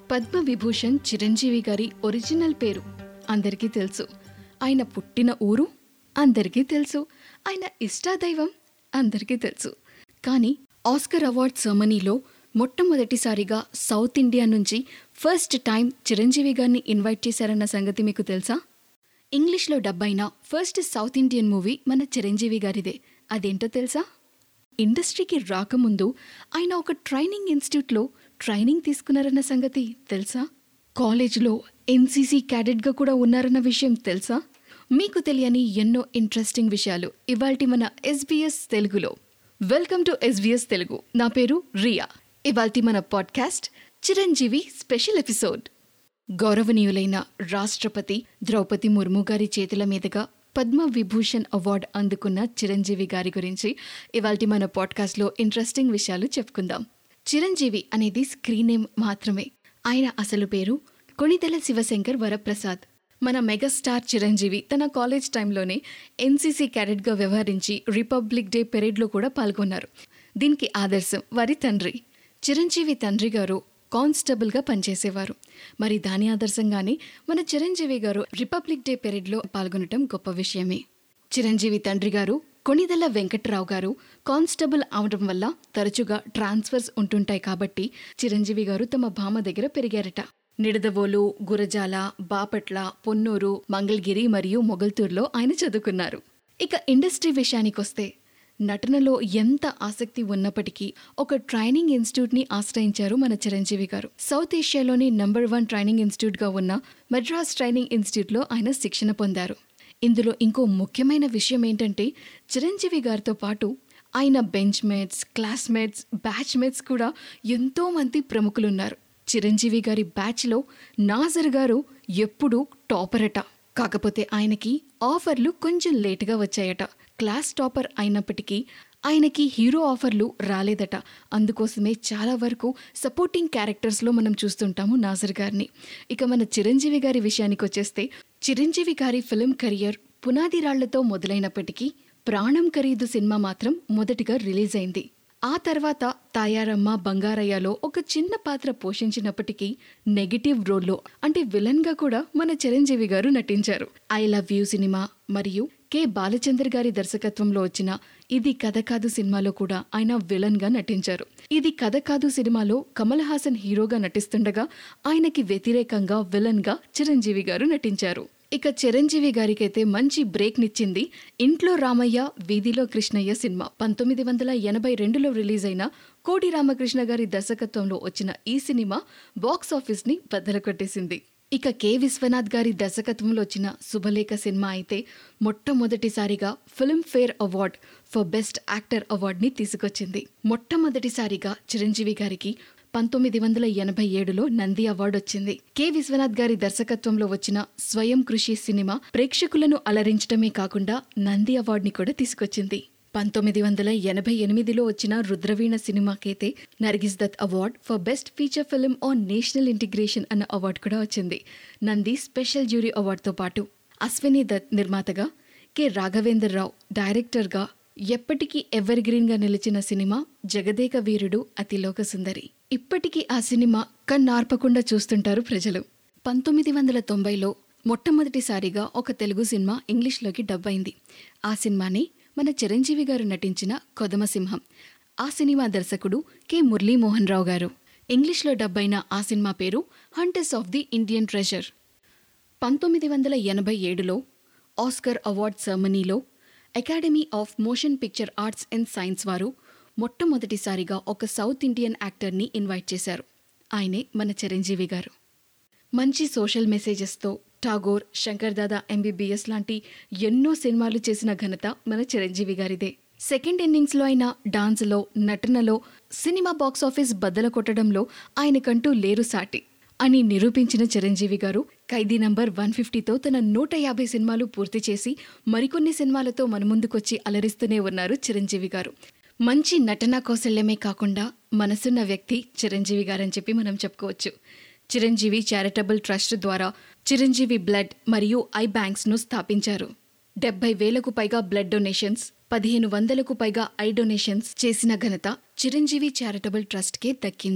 పద్మ విభూషణ్ చిరంజీవి గారి ఒరిజినల్ పేరు అందరికీ తెలుసు ఆయన పుట్టిన ఊరు అందరికీ తెలుసు ఆయన ఇష్టాదైవం అందరికీ తెలుసు కానీ ఆస్కర్ అవార్డ్ సెర్మనీలో మొట్టమొదటిసారిగా సౌత్ ఇండియా నుంచి ఫస్ట్ టైం చిరంజీవి గారిని ఇన్వైట్ చేశారన్న సంగతి మీకు తెలుసా ఇంగ్లీష్లో డబ్బైన ఫస్ట్ సౌత్ ఇండియన్ మూవీ మన చిరంజీవి గారిదే అదేంటో తెలుసా ఇండస్ట్రీకి రాకముందు ఆయన ఒక ట్రైనింగ్ ఇన్స్టిట్యూట్లో ట్రైనింగ్ తీసుకున్నారన్న సంగతి తెలుసా కాలేజ్లో ఎన్సీసీ క్యాడెట్గా కూడా ఉన్నారన్న విషయం తెలుసా మీకు తెలియని ఎన్నో ఇంట్రెస్టింగ్ విషయాలు ఇవాల్టి మన ఎస్బీఎస్ తెలుగులో వెల్కమ్ టు ఎస్బీఎస్ తెలుగు నా పేరు రియా ఇవాల్టి మన పాడ్కాస్ట్ చిరంజీవి స్పెషల్ ఎపిసోడ్ గౌరవనీయులైన రాష్ట్రపతి ద్రౌపది ముర్ము గారి చేతుల మీదుగా పద్మ విభూషణ్ అవార్డ్ అందుకున్న చిరంజీవి గారి గురించి ఇవాల్టి మన పాడ్కాస్ట్లో ఇంట్రెస్టింగ్ విషయాలు చెప్పుకుందాం చిరంజీవి అనేది స్క్రీన్ నేమ్ మాత్రమే ఆయన అసలు పేరు కొణిదెల శివశంకర్ వరప్రసాద్ మన మెగాస్టార్ చిరంజీవి తన కాలేజ్ టైంలోనే ఎన్సీసీ క్యాడెట్గా వ్యవహరించి రిపబ్లిక్ డే పెరేడ్లో కూడా పాల్గొన్నారు దీనికి ఆదర్శం వారి తండ్రి చిరంజీవి తండ్రి గారు కానిస్టేబుల్గా పనిచేసేవారు మరి దాని ఆదర్శంగానే మన చిరంజీవి గారు రిపబ్లిక్ డే పెరేడ్లో పాల్గొనటం గొప్ప విషయమే చిరంజీవి తండ్రి గారు కొణిదెల వెంకట్రావు గారు కానిస్టేబుల్ అవడం వల్ల తరచుగా ట్రాన్స్ఫర్స్ ఉంటుంటాయి కాబట్టి చిరంజీవి గారు తమ భామ దగ్గర పెరిగారట నిడదవోలు గురజాల బాపట్ల పొన్నూరు మంగళగిరి మరియు మొగల్తూరులో ఆయన చదువుకున్నారు ఇక ఇండస్ట్రీ విషయానికొస్తే నటనలో ఎంత ఆసక్తి ఉన్నప్పటికీ ఒక ట్రైనింగ్ ఇన్స్టిట్యూట్ని ఆశ్రయించారు మన చిరంజీవి గారు సౌత్ ఏషియాలోని నంబర్ వన్ ట్రైనింగ్ ఇన్స్టిట్యూట్గా ఉన్న మద్రాస్ ట్రైనింగ్ ఇన్స్టిట్యూట్లో ఆయన శిక్షణ పొందారు ఇందులో ఇంకో ముఖ్యమైన విషయం ఏంటంటే చిరంజీవి గారితో పాటు ఆయన bench mates classmates batch mates కూడా ఎంతో మంది ప్రముఖులున్నారు చిరంజీవి గారి బ్యాచ్లో నాజర్ గారు ఎప్పుడూ టాపరట కాకపోతే ఆయనకి ఆఫర్లు కొంచెం లేటుగా వచ్చాయట క్లాస్ టాపర్ అయినప్పటికీ ఆయనకి హీరో ఆఫర్లు రాలేదట అందుకోసమే చాలా వరకు సపోర్టింగ్ క్యారెక్టర్స్లో మనం చూస్తుంటాము నాజర్ గారిని ఇక మన చిరంజీవి గారి విషయానికి వచ్చేస్తే చిరంజీవి గారి ఫిల్మ్ కెరియర్ పునాది రాళ్లతో మొదలైనప్పటికీ ప్రాణం ఖరీదు సినిమా మాత్రం మొదటిగా రిలీజ్ అయింది ఆ తర్వాత తాయారమ్మ బంగారయ్యలో ఒక చిన్న పాత్ర పోషించినప్పటికీ నెగిటివ్ రోల్లో అంటే విలన్గా కూడా మన చిరంజీవి గారు నటించారు ఐ లవ్ యూ సినిమా మరియు కె బాలచందర్ గారి దర్శకత్వంలో వచ్చిన ఇది కథ కాదు సినిమాలో కూడా ఆయన విలన్ గా నటించారు ఇది కథ కాదు సినిమాలో కమల్ హాసన్ హీరోగా నటిస్తుండగా ఆయనకి వ్యతిరేకంగా విలన్ గా చిరంజీవి గారు నటించారు ఇక చిరంజీవి గారికైతే మంచి బ్రేక్ నిచ్చింది ఇంట్లో రామయ్య వీధిలో కృష్ణయ్య సినిమా పంతొమ్మిది వందల ఎనభై రెండులో రిలీజ్ అయిన కోటి రామకృష్ణ గారి దర్శకత్వంలో వచ్చిన ఈ సినిమా బాక్స్ ఆఫీస్ ని బద్దలకొట్టేసింది ఇక కె విశ్వనాథ్ గారి దర్శకత్వంలో వచ్చిన శుభలేఖ సినిమా అయితే మొట్టమొదటిసారిగా filmfare award for best actor అవార్డ్ని తీసుకొచ్చింది మొట్టమొదటిసారిగా చిరంజీవి గారికి పంతొమ్మిది వందల ఎనభై ఏడులో నంది అవార్డు వచ్చింది కె విశ్వనాథ్ గారి దర్శకత్వంలో వచ్చిన స్వయం కృషి సినిమా ప్రేక్షకులను అలరించడమే కాకుండా నంది అవార్డుని కూడా తీసుకొచ్చింది పంతొమ్మిది వందల ఎనభై ఎనిమిదిలో వచ్చిన రుద్రవీణ సినిమాకైతే Nargis Dutt award for best feature film on national integration అన్న అవార్డు కూడా వచ్చింది నంది స్పెషల్ జ్యూరీ అవార్డుతో పాటు అశ్విని దత్ నిర్మాతగా కె రాఘవేంద్రరావు డైరెక్టర్గా ఎప్పటికీ ఎవర్ గ్రీన్ గా నిలిచిన సినిమా జగదేక వీరుడు అతిలోక సుందరి ఇప్పటికీ ఆ సినిమా కన్నార్పకుండా చూస్తుంటారు ప్రజలు పంతొమ్మిది వందల తొంభైలో మొట్టమొదటిసారిగా ఒక తెలుగు సినిమా ఇంగ్లీష్లోకి డబ్ అయింది ఆ సినిమాని మన చిరంజీవి గారు నటించిన కొదమసింహం ఆ సినిమా దర్శకుడు కె మురళీమోహన్ రావు గారు ఇంగ్లీష్లో డబ్ అయిన ఆ సినిమా పేరు hunters of the Indian treasure పంతొమ్మిది వందల ఎనభై ఏడులో ఆస్కర్ అవార్డ్ సెర్మనీలో academy of motion picture arts and science వారు మొట్టమొదటిసారిగా ఒక సౌత్ ఇండియన్ యాక్టర్ని ఇన్వైట్ చేశారు ఆయనే మన చిరంజీవి గారు మంచి సోషల్ మెసేజెస్తో ఠాగోర్ శంకర్ దాదా ఎంబీబీఎస్ లాంటి ఎన్నో సినిమాలు చేసిన ఘనత మన చిరంజీవి గారిదే సెకండ్ ఇన్నింగ్స్లో అయిన డాన్స్లో నటనలో సినిమా బాక్స్ ఆఫీస్ బద్దల కొట్టడంలో ఆయనకంటూ లేరు సాటి అని నిరూపించిన చిరంజీవి గారు ఖైదీ నంబర్ వన్ ఫిఫ్టీతో తన నూట యాభై సినిమాలు పూర్తి చేసి మరికొన్ని సినిమాలతో మన ముందుకొచ్చి అలరిస్తూనే ఉన్నారు చిరంజీవి గారు మంచి నటనా కౌశల్యమే కాకుండా మనసున్న వ్యక్తి చిరంజీవి గారని చెప్పి మనం చెప్పుకోవచ్చు చిరంజీవి చారిటబుల్ ట్రస్ట్ ద్వారా చిరంజీవి బ్లడ్ మరియు ఐ బ్యాంక్స్ను స్థాపించారు డెబ్బై వేలకు పైగా బ్లడ్ డొనేషన్స్ పదిహేను వందలకు పైగా ఐ డొనేషన్స్ చేసిన ఘనత చిరంజీవి చారిటబుల్ ట్రస్ట్కే దక్కింది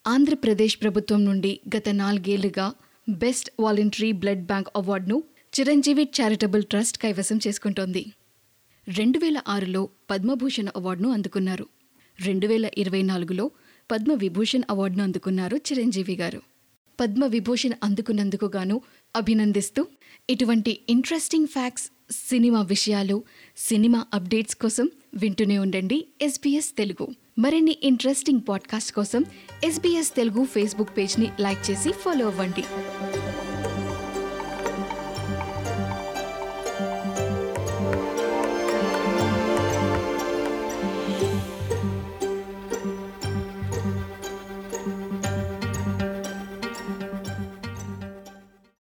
ఆంధ్రప్రదేశ్ ప్రభుత్వం నుండి గత నాలుగేళ్లుగా బెస్ట్ వాలంటరీ బ్లడ్ బ్యాంక్ అవార్డును చిరంజీవి చారిటబుల్ ట్రస్ట్ కైవసం చేసుకుంటోంది రెండు వేల ఆరులో పద్మభూషణ్ అవార్డును అందుకున్నారు రెండు వేల ఇరవై నాలుగులో పద్మ విభూషణ్ అవార్డును అందుకున్నారు చిరంజీవి గారు పద్మ విభూషణ్ అందుకున్నందుకు గాను అభినందిస్తూ ఇటువంటి ఇంట్రెస్టింగ్ ఫ్యాక్ట్స్ సినిమా విషయాలు సినిమా అప్డేట్స్ కోసం వింటూనే ఉండండి ఎస్బీఎస్ తెలుగు మరిన్ని ఇంట్రెస్టింగ్ పాడ్కాస్ట్ కోసం ఎస్బీఎస్ తెలుగు ఫేస్బుక్ పేజ్ని లైక్ చేసి ఫాలో అవ్వండి